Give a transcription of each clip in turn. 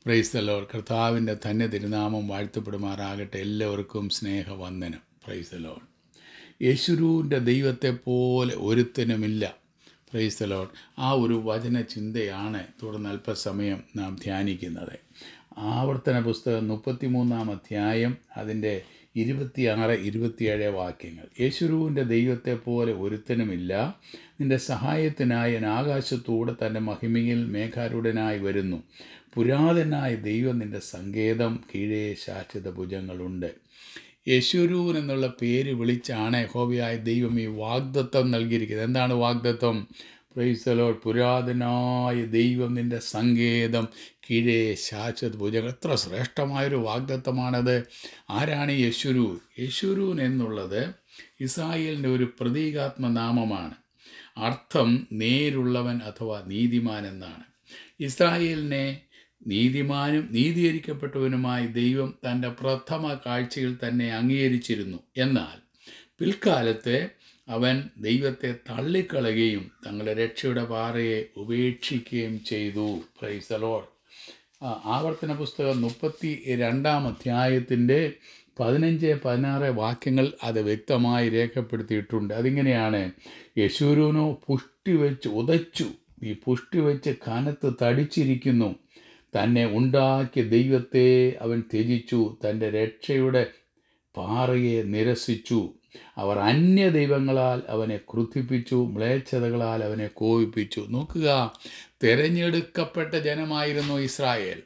പ്രൈസലോർ കർത്താവിൻ്റെ തന്നെ തിരുനാമം വാഴ്ത്തപ്പെടുമാറാകട്ടെ എല്ലാവർക്കും സ്നേഹവന്ദനം പ്രൈസലോർ യേശുരുവിൻ്റെ ദൈവത്തെ പോലെ ഒരുത്തനുമില്ല പ്രൈസലോർ ആ ഒരു വചന ചിന്തയാണ് തുടർന്ന് അല്പസമയം നാം ധ്യാനിക്കുന്നത് ആവർത്തന പുസ്തകം മുപ്പത്തിമൂന്നാം അധ്യായം അതിൻ്റെ ഇരുപത്തിയാറ് ഇരുപത്തിയേഴ് വാക്യങ്ങൾ യേശുരുവിൻ്റെ ദൈവത്തെ പോലെ ഒരുത്തനുമില്ല നിന്റെ സഹായത്തിനായി ഞാൻ ആകാശത്തൂടെ തൻ്റെ മഹിമയിൽ മേഘാരൂഢനായി വരുന്നു പുരാതനായ ദൈവം നിന്റെ സങ്കേതം കീഴേ ശാശ്വത ഭുജങ്ങളുണ്ട് യേശുരൂൻ എന്നുള്ള പേര് വിളിച്ചാണ് ഹോബിയായ ദൈവം ഈ വാഗ്ദത്വം നൽകിയിരിക്കുന്നത് എന്താണ് വാഗ്ദത്വം പ്രൈസലോ പുരാതനായ ദൈവം നിന്റെ സങ്കേതം കീഴേ ശാശ്വത ഭുജങ്ങൾ എത്ര ശ്രേഷ്ഠമായൊരു വാഗ്ദത്വമാണത് ആരാണ് യേശുരൂൻ യേശുരൂൻ എന്നുള്ളത് ഇസ്രായേലിൻ്റെ ഒരു പ്രതീകാത്മ നാമമാണ് അർത്ഥം നേരുള്ളവൻ അഥവാ നീതിമാൻ എന്നാണ് ഇസ്രായേലിനെ നീതിമാനും നീതീകരിക്കപ്പെട്ടവനുമായി ദൈവം തൻ്റെ പ്രഥമ കാഴ്ചയിൽ തന്നെ അംഗീകരിച്ചിരുന്നു എന്നാൽ പിൽക്കാലത്ത് അവൻ ദൈവത്തെ തള്ളിക്കളയുകയും തങ്ങളുടെ രക്ഷയുടെ പാറയെ ഉപേക്ഷിക്കുകയും ചെയ്തു പ്രൈസലോൾ ആവർത്തന പുസ്തകം മുപ്പത്തി രണ്ടാം അധ്യായത്തിൻ്റെ പതിനഞ്ച് പതിനാറ് വാക്യങ്ങൾ അത് വ്യക്തമായി രേഖപ്പെടുത്തിയിട്ടുണ്ട് അതിങ്ങനെയാണ് യശൂരൂനോ പുഷ്ടി വെച്ച് ഉതച്ചു ഈ പുഷ്ടി വെച്ച് കനത്ത് തടിച്ചിരിക്കുന്നു തന്നെ ഉണ്ടാക്കിയ ദൈവത്തെ അവൻ ത്യജിച്ചു തൻ്റെ രക്ഷയുടെ പാറയെ നിരസിച്ചു അവർ അന്യ ദൈവങ്ങളാൽ അവനെ ക്രുദ്ധിപ്പിച്ചു മ്ലേച്ഛതകളാൽ അവനെ കോപിപ്പിച്ചു നോക്കുക തിരഞ്ഞെടുക്കപ്പെട്ട ജനമായിരുന്നു ഇസ്രായേൽ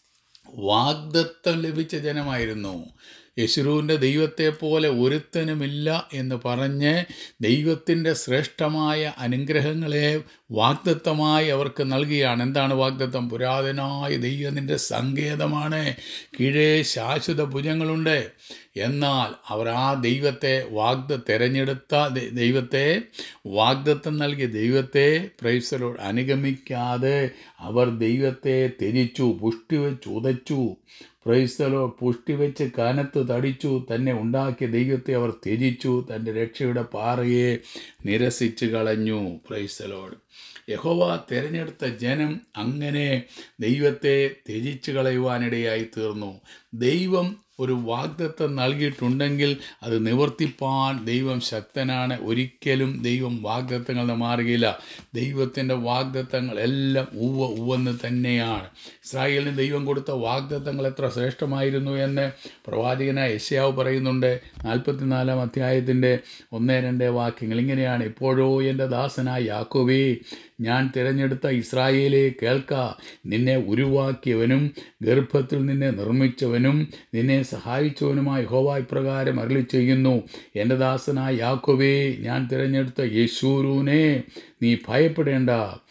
വാഗ്ദത്തം ലഭിച്ച ജനമായിരുന്നു യശുരുവിൻ്റെ ദൈവത്തെ പോലെ ഒരുത്തനുമില്ല എന്ന് പറഞ്ഞ് ദൈവത്തിൻ്റെ ശ്രേഷ്ഠമായ അനുഗ്രഹങ്ങളെ വാഗ്ദത്തമായി അവർക്ക് നൽകിയാണ് എന്താണ് വാഗ്ദത്തം പുരാതനായ ദൈവത്തിൻ്റെ സങ്കേതമാണ് കീഴേ ശാശ്വത ഭുജങ്ങളുണ്ട് എന്നാൽ അവർ ആ ദൈവത്തെ വാഗ്ദ തിരഞ്ഞെടുത്ത ദൈവത്തെ വാഗ്ദത്തം നൽകിയ ദൈവത്തെ പ്രൈസലോട് അനുഗമിക്കാതെ അവർ ദൈവത്തെ ത്യജിച്ചു പുഷ്ടി വെച്ച് ഉതച്ചു പ്രൈസ്തലോ പുഷ്ടി വെച്ച് കാനത്ത് തടിച്ചു തന്നെ ഉണ്ടാക്കിയ ദൈവത്തെ അവർ ത്യജിച്ചു തൻ്റെ രക്ഷയുടെ പാറയെ നിരസിച്ചു കളഞ്ഞു പ്രൈസ്തലോട് യഹോവ തിരഞ്ഞെടുത്ത ജനം അങ്ങനെ ദൈവത്തെ ത്യജിച്ചു കളയുവാനിടയായി തീർന്നു ദൈവം ഒരു വാഗ്ദത്തം നൽകിയിട്ടുണ്ടെങ്കിൽ അത് നിവർത്തിപ്പാൻ ദൈവം ശക്തനാണ് ഒരിക്കലും ദൈവം വാഗ്ദത്തങ്ങൾ മാറുകയില്ല ദൈവത്തിൻ്റെ വാഗ്ദത്തങ്ങൾ എല്ലാം ഉവ്വ ഉവ്വെന്ന് തന്നെയാണ് ഇസ്രായേലിന് ദൈവം കൊടുത്ത വാഗ്ദത്തങ്ങൾ എത്ര ശ്രേഷ്ഠമായിരുന്നു എന്ന് പ്രവാചകനായ യശയാവ് പറയുന്നുണ്ട് നാൽപ്പത്തിനാലാം അധ്യായത്തിൻ്റെ ഒന്ന് രണ്ട് വാക്യങ്ങൾ ഇങ്ങനെയാണ് ഇപ്പോഴോ എൻ്റെ ദാസനായ യാക്കോബേ ഞാൻ തിരഞ്ഞെടുത്ത ഇസ്രായേലെ കേൾക്ക നിന്നെ ഉരുവാക്കിയവനും ഗർഭത്തിൽ നിന്നെ നിർമ്മിച്ചവനും നിന്നെ സഹായിച്ചവനുമായി ഹോവായ് പ്രകാരം അരളി ചെയ്യുന്നു എൻ്റെ ദാസനായ യാക്കോബേ ഞാൻ തിരഞ്ഞെടുത്ത യേശൂരൂനെ നീ ഭയപ്പെടേണ്ട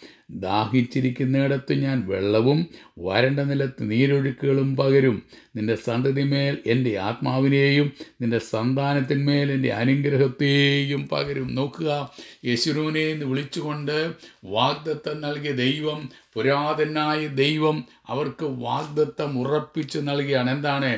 ദാഹിച്ചിരിക്കുന്നിടത്ത് ഞാൻ വെള്ളവും വരണ്ട നിലത്ത് നീരൊഴുക്കുകളും പകരും നിന്റെ സന്തതിമേൽ എൻ്റെ ആത്മാവിനെയും നിന്റെ സന്താനത്തിന്മേൽ എൻ്റെ അനുഗ്രഹത്തെയും പകരും നോക്കുക യേശുരുവിനെ എന്ന് വിളിച്ചുകൊണ്ട് വാഗ്ദത്തം നൽകിയ ദൈവം പുരാതനായ ദൈവം അവർക്ക് വാഗ്ദത്തം ഉറപ്പിച്ച് നൽകിയാണ് എന്താണ്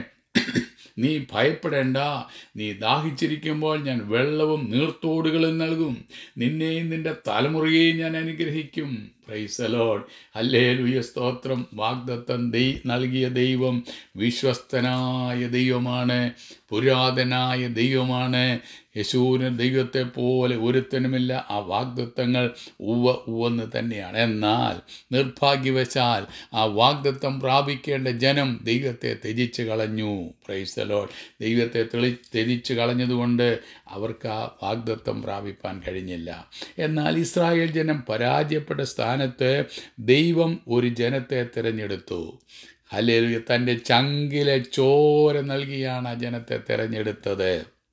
നീ ഭയപ്പെടേണ്ട നീ ദാഹിച്ചിരിക്കുമ്പോൾ ഞാൻ വെള്ളവും നീർത്തോടുകളും നൽകും നിന്നെയും നിന്റെ തലമുറയെയും ഞാൻ അനുഗ്രഹിക്കും പ്രൈസലോഡ് അല്ലേ ലുയ സ്തോത്രം വാഗ്ദത്തം ദൈ നൽകിയ ദൈവം വിശ്വസ്തനായ ദൈവമാണ് പുരാതനായ ദൈവമാണ് യശൂന് ദൈവത്തെ പോലെ ഒരുത്തനുമില്ല ആ വാഗ്ദത്തങ്ങൾ ഉവ്വ ഉവ്വെന്ന് തന്നെയാണ് എന്നാൽ നിർഭാഗ്യവശാൽ ആ വാഗ്ദത്തം പ്രാപിക്കേണ്ട ജനം ദൈവത്തെ ത്യജിച്ച് കളഞ്ഞു പ്രൈസലോൾ ദൈവത്തെ തെളി ത്യജിച്ച് കളഞ്ഞതുകൊണ്ട് അവർക്ക് ആ വാഗ്ദത്തം പ്രാപിപ്പാൻ കഴിഞ്ഞില്ല എന്നാൽ ഇസ്രായേൽ ജനം പരാജയപ്പെട്ട സ്ഥാനത്ത് ദൈവം ഒരു ജനത്തെ തിരഞ്ഞെടുത്തു അല്ലെങ്കിൽ തൻ്റെ ചങ്കിലെ ചോര നൽകിയാണ് ആ ജനത്തെ തിരഞ്ഞെടുത്തത്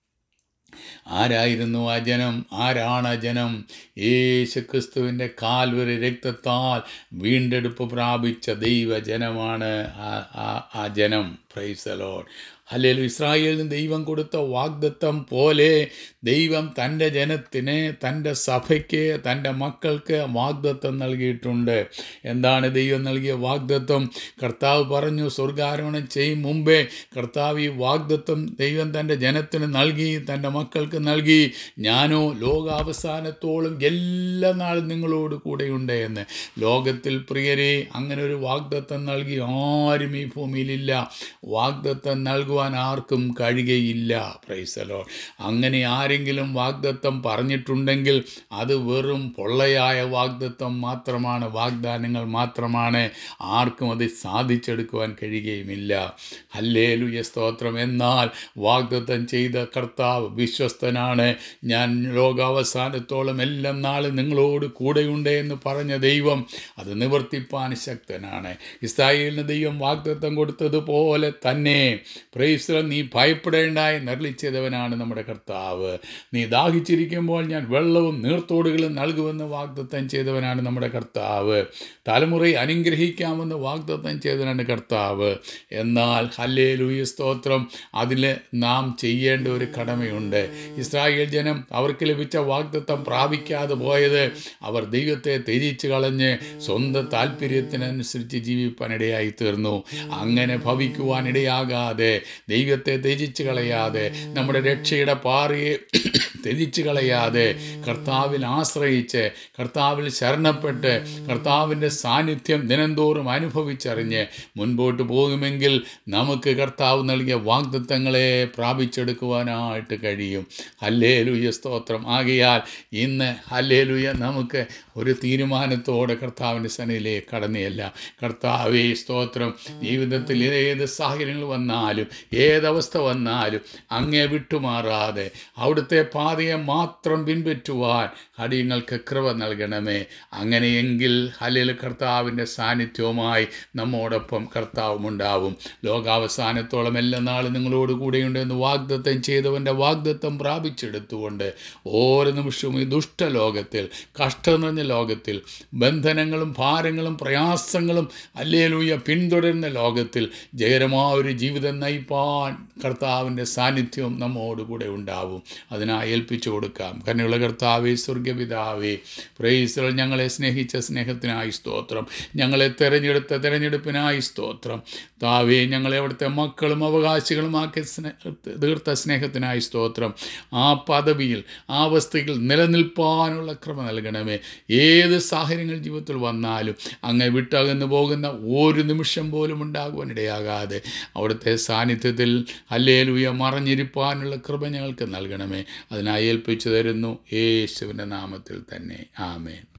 ആരായിരുന്നു ആ ജനം ആരാണ് ആ ജനം യേശു ക്രിസ്തുവിൻ്റെ കാൽവരി രക്തത്താൽ വീണ്ടെടുപ്പ് പ്രാപിച്ച ദൈവജനമാണ് ആ ആ ആ ജനം പ്രൈസലോൺ അല്ലെങ്കിൽ ഇസ്രായേലിന് ദൈവം കൊടുത്ത വാഗ്ദത്തം പോലെ ദൈവം തൻ്റെ ജനത്തിന് തൻ്റെ സഭയ്ക്ക് തൻ്റെ മക്കൾക്ക് വാഗ്ദത്തം നൽകിയിട്ടുണ്ട് എന്താണ് ദൈവം നൽകിയ വാഗ്ദത്തം കർത്താവ് പറഞ്ഞു സ്വർഗാരോഹണം ചെയ്യും മുമ്പേ കർത്താവ് ഈ വാഗ്ദത്തം ദൈവം തൻ്റെ ജനത്തിന് നൽകി തൻ്റെ മക്കൾക്ക് നൽകി ഞാനോ ലോകാവസാനത്തോളം എല്ലാ നാളും നിങ്ങളോട് കൂടെയുണ്ട് എന്ന് ലോകത്തിൽ പ്രിയരെ അങ്ങനെ ഒരു വാഗ്ദത്തം നൽകി ആരും ഈ ഭൂമിയിലില്ല വാഗ്ദത്തം നൽകുവാൻ ആർക്കും കഴിയുകയില്ല പ്രൈസലോ അങ്ങനെ ആരെങ്കിലും വാഗ്ദത്തം പറഞ്ഞിട്ടുണ്ടെങ്കിൽ അത് വെറും പൊള്ളയായ വാഗ്ദത്തം മാത്രമാണ് വാഗ്ദാനങ്ങൾ മാത്രമാണ് ആർക്കും അത് സാധിച്ചെടുക്കുവാൻ കഴിയുകയുമില്ല ഹല്ലേലുയ സ്തോത്രം എന്നാൽ വാഗ്ദത്തം ചെയ്ത കർത്താവ് വിശ്വസ്തനാണ് ഞാൻ ലോകാവസാനത്തോളം എല്ലാം നാളും നിങ്ങളോട് കൂടെയുണ്ട് എന്ന് പറഞ്ഞ ദൈവം അത് നിവർത്തിപ്പാൻ ശക്തനാണ് ഇസ്രായേലിന് ദൈവം വാഗ്ദത്തം കൊടുത്തതുപോലെ തന്നെ പ്രൈസ്ല നീ ഭയപ്പെടേണ്ടായി നിർളിച്ചതവനാണ് നമ്മുടെ കർത്താവ് നീ ദാഹിച്ചിരിക്കുമ്പോൾ ഞാൻ വെള്ളവും നീർത്തോടുകളും നൽകുമെന്ന് വാഗ്ദത്തം ചെയ്തവനാണ് നമ്മുടെ കർത്താവ് തലമുറയെ അനുഗ്രഹിക്കാമെന്ന് വാഗ്ദത്തം ചെയ്തവനാണ് കർത്താവ് എന്നാൽ ഹല്ലേ ലൂയ സ്തോത്രം അതിൽ നാം ചെയ്യേണ്ട ഒരു കടമയുണ്ട് ഇസ്രായേൽ ജനം അവർക്ക് ലഭിച്ച വാഗ്ദത്തം പ്രാപിക്കാതെ പോയത് അവർ ദൈവത്തെ ത്യജിച്ച് കളഞ്ഞ് സ്വന്തം താല്പര്യത്തിനനുസരിച്ച് ജീവിപ്പാനിടയായി തീർന്നു അങ്ങനെ ഭവിക്കുവാൻ ഇടയാകാതെ ദൈവത്തെ ത്യജിച്ച് കളയാതെ നമ്മുടെ രക്ഷയുടെ പാറയെ ത്യജിച്ച് കളയാതെ കർത്താവിൽ ആശ്രയിച്ച് കർത്താവിൽ ശരണപ്പെട്ട് കർത്താവിൻ്റെ സാന്നിധ്യം ദിനംതോറും അനുഭവിച്ചറിഞ്ഞ് മുൻപോട്ട് പോകുമെങ്കിൽ നമുക്ക് കർത്താവ് നൽകിയ വാഗ്ദത്തങ്ങളെ പ്രാപിച്ചെടുക്കുവാനായിട്ട് കഴിയും ഹല്ലേലുയ സ്തോത്രം ആകയാൽ ഇന്ന് ഹല്ലേലുയ നമുക്ക് ഒരു തീരുമാനത്തോടെ കർത്താവിൻ്റെ സനയിലേക്ക് കടന്നെയല്ല കർത്താവേ സ്തോത്രം ജീവിതത്തിൽ ഏത് സാഹചര്യങ്ങൾ വന്നാലും ഏതവസ്ഥ വന്നാലും അങ്ങേ വിട്ടുമാറാതെ അവിടുത്തെ പാതയെ മാത്രം പിൻപറ്റുവാൻ അടിയങ്ങൾക്ക് കൃപ നൽകണമേ അങ്ങനെയെങ്കിൽ ഹലിൽ കർത്താവിൻ്റെ സാന്നിധ്യവുമായി നമ്മോടൊപ്പം കർത്താവുമുണ്ടാവും ലോകാവസാനത്തോളം എല്ലാ നാളും നിങ്ങളോട് കൂടെയുണ്ട് എന്ന് വാഗ്ദത്തം ചെയ്തവൻ്റെ വാഗ്ദത്തം പ്രാപിച്ചെടുത്തുകൊണ്ട് ഓരോ നിമിഷവും ഈ ദുഷ്ടലോകത്തിൽ കഷ്ടം നിറഞ്ഞ ലോകത്തിൽ ബന്ധനങ്ങളും ഭാരങ്ങളും പ്രയാസങ്ങളും അല്ലേലൂയ പിന്തുടരുന്ന ലോകത്തിൽ ജയകരമായ ഒരു ജീവിതം നയിപ്പാൻ കർത്താവിൻ്റെ സാന്നിധ്യവും നമ്മോടുകൂടെ ഉണ്ടാവും അതിനായി ഏൽപ്പിച്ചു കൊടുക്കാം കരുണയുള്ള കർത്താവേ സ്വർഗപിതാവേ പ്രൈസൽ ഞങ്ങളെ സ്നേഹിച്ച സ്നേഹത്തിനായി സ്തോത്രം ഞങ്ങളെ തെരഞ്ഞെടുത്ത തെരഞ്ഞെടുപ്പിനായി സ്തോത്രം താവേ ഞങ്ങളെ അവിടുത്തെ മക്കളും അവകാശികളുമാക്കി സ്നേ തീർത്ത സ്നേഹത്തിനായി സ്തോത്രം ആ പദവിയിൽ ആ അവസ്ഥയിൽ നിലനിൽപ്പാനുള്ള ക്രമ നൽകണമേ ഏത് സാഹചര്യങ്ങൾ ജീവിതത്തിൽ വന്നാലും അങ്ങ് വിട്ടകന്നു പോകുന്ന ഒരു നിമിഷം പോലും ഉണ്ടാകുവാൻ ഇടയാകാതെ അവിടുത്തെ സാന്നിധ്യത്തിൽ അല്ലേലുയ മറഞ്ഞിരിപ്പാനുള്ള കൃപ ഞങ്ങൾക്ക് നൽകണമേ അതിനായി ഏൽപ്പിച്ചു തരുന്നു യേശുവിൻ്റെ നാമത്തിൽ തന്നെ ആമേൻ